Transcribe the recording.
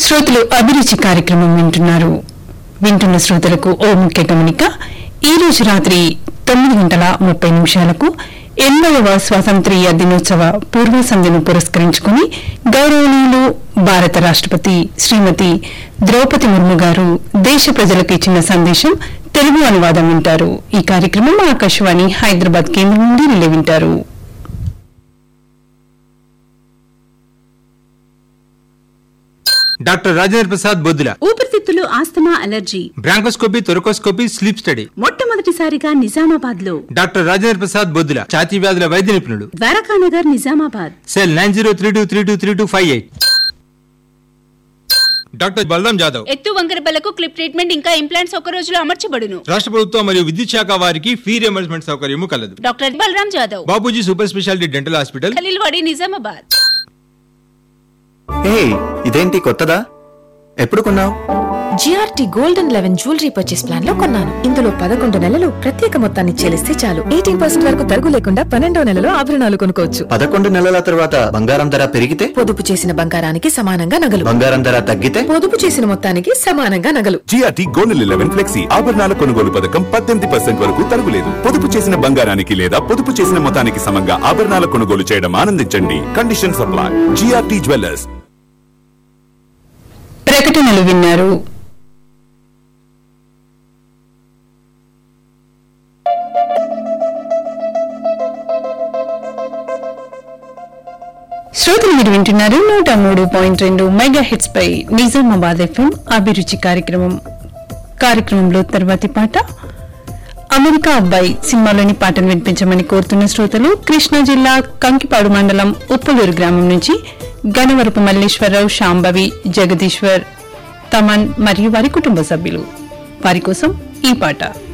శ్రోతలు అభిరుచి కార్యక్రమం వింటున్నారు వింటున్న శ్రోతలకు ఓ ముఖ్య గమనిక ఈ రోజు రాత్రి తొమ్మిది గంటల ముప్పై నిమిషాలకు ఎనభైవ స్వాతంత్ర్య దినోత్సవ పూర్వ సంధ్యను పురస్కరించుకుని గౌరవనీయులు భారత రాష్ట్రపతి శ్రీమతి ద్రౌపది ముర్ము గారు దేశ ప్రజలకు ఇచ్చిన సందేశం తెలుగు అనువాదం వింటారు ఈ కార్యక్రమం ఆకాశవాణి హైదరాబాద్ కేంద్రం నుండి నిలయ వింటారు డాక్టర్ రాజేంద్ర ప్రసాద్ బొద్దుల ఊపిరితిత్తులు asthma allergy bronchoscopy thoracoscopy sleep study మొట్టమొదటిసారిగా నిజామాబాద్ లో డాక్టర్ రాజేంద్ర ప్రసాద్ బొద్దుల ఛాతీ వ్యాధుల వైద్య నిపుణుడు Dwarakanagar Nizamabad cell nine zero three two three two three two five eight doctor Balaram Jadhav ఎత్తు వంకరబలకు క్లిప్ ట్రీట్మెంట్ ఇంకా ఇంప్లాంట్స్ ఒక రోజులో అమర్చబడును రాష్ట్ర ప్రభుత్వం మరియు విద్యుత్ శాఖ వారికి ఫీ రియంబర్స్మెంట్ సౌకర్యము కలదు doctor Balaram Jadhav Bapuji super speciality dental hospital Khaleelwadi Nizamabad ఏ ఇదేంటి కొత్తదా ఎప్పుడు కొన్నావు GRT golden eleven jewellery purchase plan లో కొన్నాను ఇందులో పదకొండు నెలలు ప్రత్యేక మొత్తాన్ని చెల్లిస్తే చాలు ఎయిటీన్ పర్సెంట్ వరకు తరుగు లేకుండా పన్నెండో నెలలో ఆభరణాలు కొనుక్కోవచ్చు పదకొండు నెలల తర్వాత బంగారం ధర పెరిగితే పొదుపు చేసిన బంగారానికి సమానంగా నగలు బంగారం ధర తగ్గితే పొదుపు చేసిన మొత్తానికి సమానంగా నగలు జిఆర్టీ గోల్డెన్ లెవెన్ ఫ్లెక్సీ ఆభరణాల కొనుగోలు పథకం పద్దెనిమిది పర్సెంట్ వరకు తరుగులేదు పొదుపు చేసిన బంగారానికి లేదా పొదుపు చేసిన మొత్తానికి సమంగా ఆభరణాల కొనుగోలు చేయడం ఆనందించండి కండిషన్ సప్లై జిఆర్టీ జ్యువెలర్స్ ప్రకటనలు విన్నారు శ్రోతలు మీరు వింటున్నారు నూట మూడు పాయింట్ రెండు మెగా హిట్స్ పై నిజామాబాద్ ఎఫ్ఎం అభిరుచి కార్యక్రమం కార్యక్రమంలో తర్వాతి పాట అమెరికా అబ్బాయి సినిమాలోని పాటను వినిపించమని కోరుతున్న శ్రోతలు కృష్ణా జిల్లా కంకిపాడు మండలం ఉప్పలూరు గ్రామం నుంచి గణవరపు మల్లేశ్వరరావు శాంభవి జగదీశ్వర్ తమన్ మరియు వారి కుటుంబ సభ్యులు వారి కోసం ఈ పాట